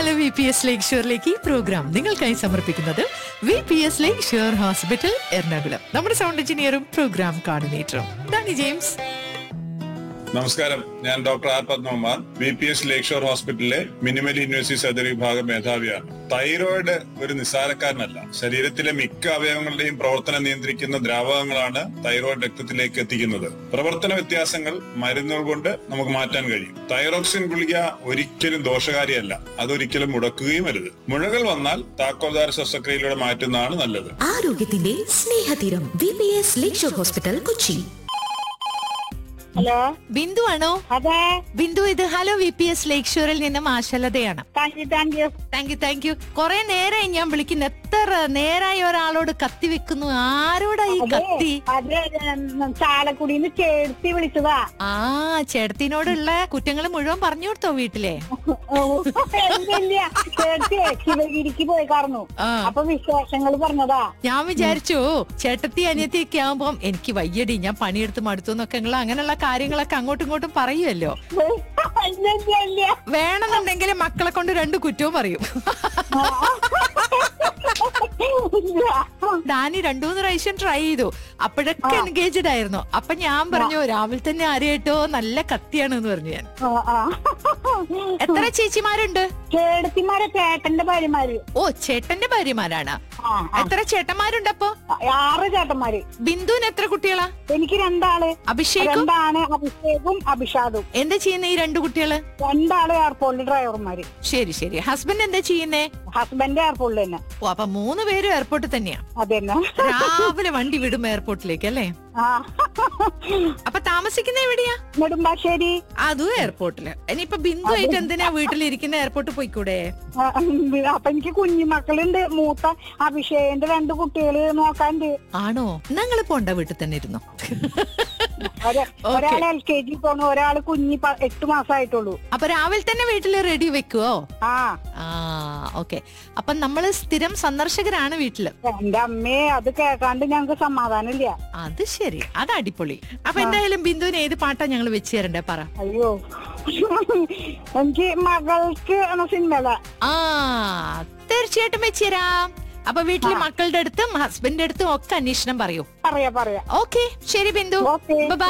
Hello V P S ലേക്ക് ഷുവറിലേക്ക് ഈ പ്രോഗ്രാം നിങ്ങൾക്കായി സമർപ്പിക്കുന്നത് V P S Lakeshore hospital Ernakulam നമ്മുടെ സൗണ്ട് എഞ്ചിനീയറും പ്രോഗ്രാം കോർഡിനേറ്ററും ഡാനി ജെയിംസ് നമസ്കാരം ഞാൻ doctor R Padmakumar B P S Lakeshore ഹോസ്പിറ്റലിലെ മിനിമൽ യൂണിവേഴ്സിറ്റി സർജറി വിഭാഗം മേധാവിയാണ് തൈറോയിഡ് ഒരു നിസ്സാരക്കാരനല്ല ശരീരത്തിലെ മിക്ക അവയവങ്ങളുടെയും പ്രവർത്തനം നിയന്ത്രിക്കുന്ന ദ്രാവകങ്ങളാണ് തൈറോയിഡ് രക്തത്തിലേക്ക് എത്തിക്കുന്നത് പ്രവർത്തന വ്യത്യാസങ്ങൾ മരുന്നുകൾ കൊണ്ട് നമുക്ക് മാറ്റാൻ കഴിയും തൈറോക്സിൻ ഗുളിക ഒരിക്കലും ദോഷകാരിയല്ല അതൊരിക്കലും മുടക്കുകയും അരുത് മുഴകൾ വന്നാൽ താക്കോൽദാര ശസ്ത്രക്രിയയിലൂടെ മാറ്റുന്നതാണ് നല്ലത് ആരോഗ്യത്തിന്റെ സ്നേഹതീരം V P S Lakeshore hospital Kochi hello Bindu ആണോ അതെ ബിന്ദു ഇത് ഹലോ വി പി എസ് ലേക്ക് ഷുവറിൽ നിന്നും ആശലതയാണ് thank you thank you thank you thank you കൊറേ നേരമായി ഞാൻ വിളിക്കുന്നു എത്ര നേരായി ഒരാളോട് കത്തി വെക്കുന്നു ആരോടാ ഈ കത്തി അത് ചാലക്കുടിന്ന് ചേർത്തി വിളിച്ചതാ ആ ചേട്ടത്തിനോടുള്ള കുറ്റങ്ങൾ മുഴുവൻ പറഞ്ഞു കൊടുത്തോ വീട്ടിലെ എന്തില്ല ചേർത്തി ശിവഗിരിക്ക് പോയി കറന്നു ആ. അപ്പൊ വിശേഷങ്ങൾ പറഞ്ഞതാ ഞാൻ വിചാരിച്ചു ചേട്ടത്തി അനിയത്തിയൊക്കെ ആവുമ്പം എനിക്ക് വയ്യടി ഞാൻ പണിയെടുത്ത് മടുത്തു എന്നൊക്കെ നിങ്ങൾ അങ്ങനെയുള്ള കാര്യങ്ങളൊക്കെ അങ്ങോട്ടും ഇങ്ങോട്ടും പറയുമല്ലോ ഇല്ല, ഇല്ല, ഇല്ല. വേണമെന്നുണ്ടെങ്കിൽ മക്കളെ കൊണ്ട് രണ്ട് കുറ്റവും പറയും ഇല്ല. ഡാനി രണ്ടു മൂന്ന് പ്രാവശ്യം ട്രൈ ചെയ്തു അപ്പോഴൊക്കെ എൻഗേജ്ഡ് ആയിരുന്നു അപ്പൊ ഞാൻ പറഞ്ഞു രാവിലെ തന്നെ ആരെയായിട്ടോ നല്ല കത്തിയാണ് എന്ന് പറഞ്ഞു ഞാൻ ആ, ആ. എത്ര ചേച്ചിമാരുണ്ട് ചേട്ടത്തിമാരെ ചേട്ടന്റെ ഭാര്യമാര് ഓ ചേട്ടന്റെ ഭാര്യമാരാണ് ആ, ആ. എത്ര ചേട്ടന്മാരുണ്ട് അപ്പൊ ആറ് ചേട്ടന്മാര് ബിന്ദുവിന് എത്ര കുട്ടികളാ എനിക്ക് രണ്ടാള് അഭിഷേകും രണ്ടാണ് അഭിഷേകും അഭിഷാദും എന്താ ചെയ്യുന്ന ഈ രണ്ടു കുട്ടികള് രണ്ടാള് എയർപോർട്ടിൽ ഡ്രൈവർമാര് ശരി ശരി ഹസ്ബൻഡ് എന്താ ചെയ്യുന്നേ ഹസ്ബൻഡ് എയർപോർട്ടിൽ തന്നെ ഓ അപ്പൊ മൂന്ന് പേരും എയർപോർട്ടിൽ തന്നെയാ അതന്നെ രാവിലെ വണ്ടി വിടും എയർപോർട്ടിലേക്ക് അല്ലേ ആ അപ്പൊ താമസിക്കുന്ന എവിടെയാ നെടുമ്പാശ്ശേരി അതും എയർപോർട്ടില് ഇനിയിപ്പൊ ബിന്ദു ആയിട്ട് എന്തിനാ വീട്ടിലിരിക്കുന്ന എയർപോർട്ടിൽ പോയിക്കൂടെ ആ, ഉം, അപ്പൊ എനിക്ക് കുഞ്ഞുമക്കളുണ്ട് മൂത്ത അഭിഷേകിന്റെ രണ്ട് കുട്ടികള് നോക്കാണ്ട് ആണോ ഞങ്ങള് പോണ്ട വീട്ടിൽ തന്നെ ഇരുന്നു ഒര- ഒരാൾ എൽ കെ ജി പോണു ഒരാള് കുഞ്ഞി പ- എട്ട് മാസമായിട്ടുള്ളൂ അപ്പൊ രാവിലെ തന്നെ വീട്ടില് റെഡി വെക്കുവോ ആ ആ ഓക്കെ അപ്പൊ നമ്മള് സ്ഥിരം സന്ദർശകരാണ് വീട്ടില് എന്റെ അമ്മേ അത് കേൾക്കാണ്ട് ഞങ്ങക്ക് സമാധാനമില്ല അത് ശരി അത് അടിപൊളി അപ്പൊ എന്തായാലും ബിന്ദുവിന് ഏത് പാട്ടാ ഞങ്ങൾ വെച്ച് തരണ്ടേ പറ അയ്യോ എനിക്ക് മകൾക്ക് എന്ന സിനിമല ആ തീർച്ചയായിട്ടും വെച്ച് തരാം അപ്പൊ വീട്ടിലെ മക്കളുടെ അടുത്തും ഹസ്ബൻഡിന്റെ അടുത്തും ഒക്കെ അന്വേഷണം പറയൂ പറയാ പറയാ ഓക്കെ ശരി ബിന്ദു Okay. ബൈ